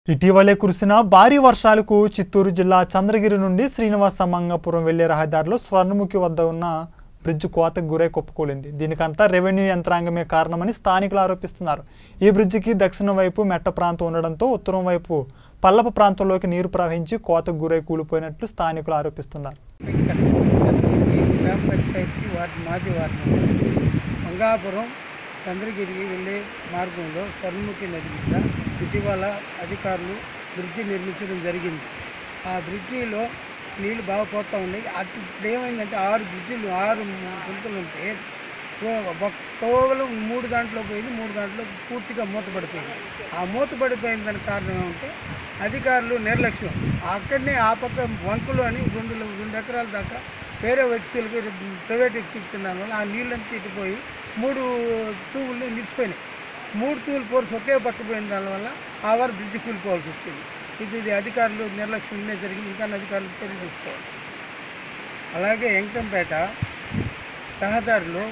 ఇటీవలే కురిసిన భారీ వర్షాలకు చిత్తూరు జిల్లా చంద్రగిరి నుండి శ్రీనివాస మంగాపురం వెళ్లే రహదారిలో స్వర్ణముఖి వద్ద ఉన్న బ్రిడ్జ్ కోతకు గురై కుప్పకూలింది దీనికంతా రెవెన్యూ యంత్రాంగమే కారణమని స్థానికులు ఆరోపిస్తున్నారు ఈ బ్రిడ్జికి దక్షిణం వైపు మెట్ట ప్రాంతం ఉండడంతో ఉత్తరం వైపు పల్లపు ప్రాంతంలోకి నీరు ప్రవహించి కోతకు గురై కూలిపోయినట్లు స్థానికులు ఆరోపిస్తున్నారు శంకర్ చంద్రగిరి గ్రామ పంచాయతీ వార్డు మాజీ వార్డు మెంబర్. మంగాపురం చంద్రగిరికి వెళ్ళే మార్గంలో స్వర్ణముఖి నది మీద ఇటీవల అధికారులు బ్రిడ్జి నిర్మించడం జరిగింది ఆ బ్రిడ్జిలో నీళ్లు బాగా పోతూ ఉన్నాయి అటు ఇప్పుడు ఏమైందంటే ఆరు బ్రిడ్జిలు ఆరు గుంతలు ఉంటే ఒక కేవలం మూడు దాంట్లో పోయింది మూడు దాంట్లో పూర్తిగా మూతపడిపోయింది ఆ మూతపడిపోయిన దానికి కారణం ఏమంటే అధికారులు నిర్లక్ష్యం అక్కడనే ఆ పక్క వంకులు అని రెండు రెండు ఎకరాల దాకా వేరే వ్యక్తులకి ప్రైవేట్ వ్యక్తికి తిన్నాను వల్ల ఆ నీళ్ళంతా ఇటుపోయి మూడు తూములు నిలిచిపోయినాయి మూడు తూములు పోర్స్ ఒకే పట్టుపోయిన దానివల్ల ఆ వారు బ్రిడ్జి కూలిపోవాల్సి వచ్చింది ఇది ఇది అధికారులు నిర్లక్ష్యంగానే జరిగింది ఇంకా అధికారులు చర్య తీసుకోవాలి అలాగే వెంకటంపేట రహదారిలో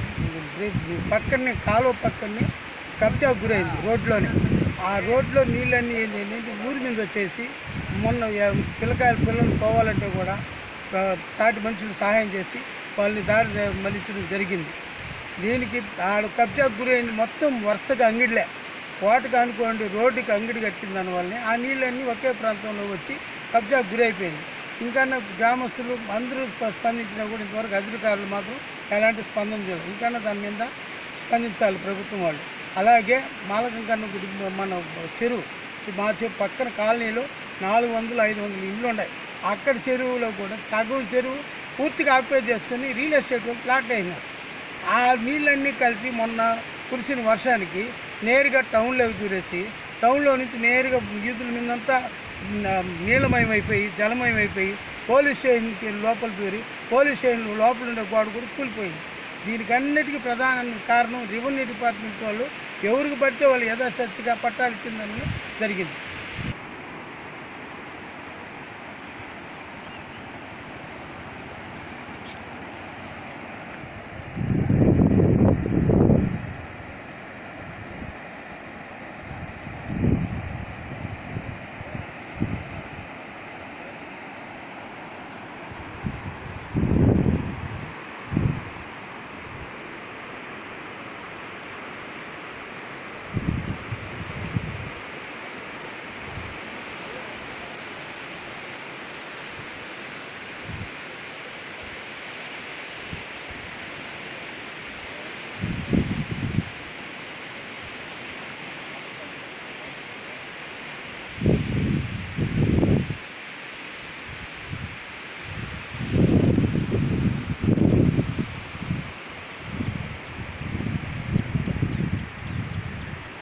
పక్కనే కాలువ పక్కనే కబ్జా గురైంది రోడ్లోనే ఆ రోడ్లో నీళ్ళన్నీ ఏంటంటే ఊరి మీద వచ్చేసి మొన్న ఎ- పిల్లకాయల పిల్లలు పోవాలంటే కూడా ఆ, సాటి మనుషులు సహాయం చేసి వాళ్ళని దారి మళ్ళించడం జరిగింది దీనికి ఆడ కబ్జా గురైంది మొత్తం వరుసగా అంగిడిలే కోటకు అనుకోండి రోడ్డుకి అంగిడి కట్టిన దానివల్లనే ఆ నీళ్ళన్నీ ఒకే ప్రాంతంలో వచ్చి కబ్జా గురైపోయింది ఇంకా గ్రామస్తులు అందరూ స్ప- స్పందించినా కూడా ఇంతవరకు అధికారులు మాత్రం ఎలాంటి స్పందన చేయలేదు ఇంకా దాని మీద స్పందించాలి ప్రభుత్వం వాళ్ళు అలాగే మాలకం కన్నా గుడి మన చెరువు మా చెరువు పక్కన కాలనీలో నాలుగు వందలు ఐదు వందలు ఇళ్ళు ఉన్నాయి అక్కడ చెరువులో కూడా సగం చెరువు పూర్తిగా ఆక్యుపై చేసుకొని రియల్ ఎస్టేట్ వాళ్ళు ప్లాట్ అయినారు ఆ నీళ్ళన్నీ కలిసి మొన్న కురిసిన వర్షానికి నేరుగా టౌన్లోకి దూరేసి టౌన్లో నుంచి నేరుగా వీధుల మీదంతా న- నీళ్ళమయమైపోయి జలమయమైపోయి పోలీస్ స్టేషన్కి లోపల దూరి పోలీస్ స్టేషన్ లోపల ఉండే గోడ కూడా కూలిపోయింది దీనికి అన్నిటికీ ప్రధాన కారణం రెవెన్యూ డిపార్ట్మెంట్ వాళ్ళు ఎవరికి పడితే వాళ్ళు యథాచచ్చిగా పట్టాలు ఇచ్చిందని జరిగింది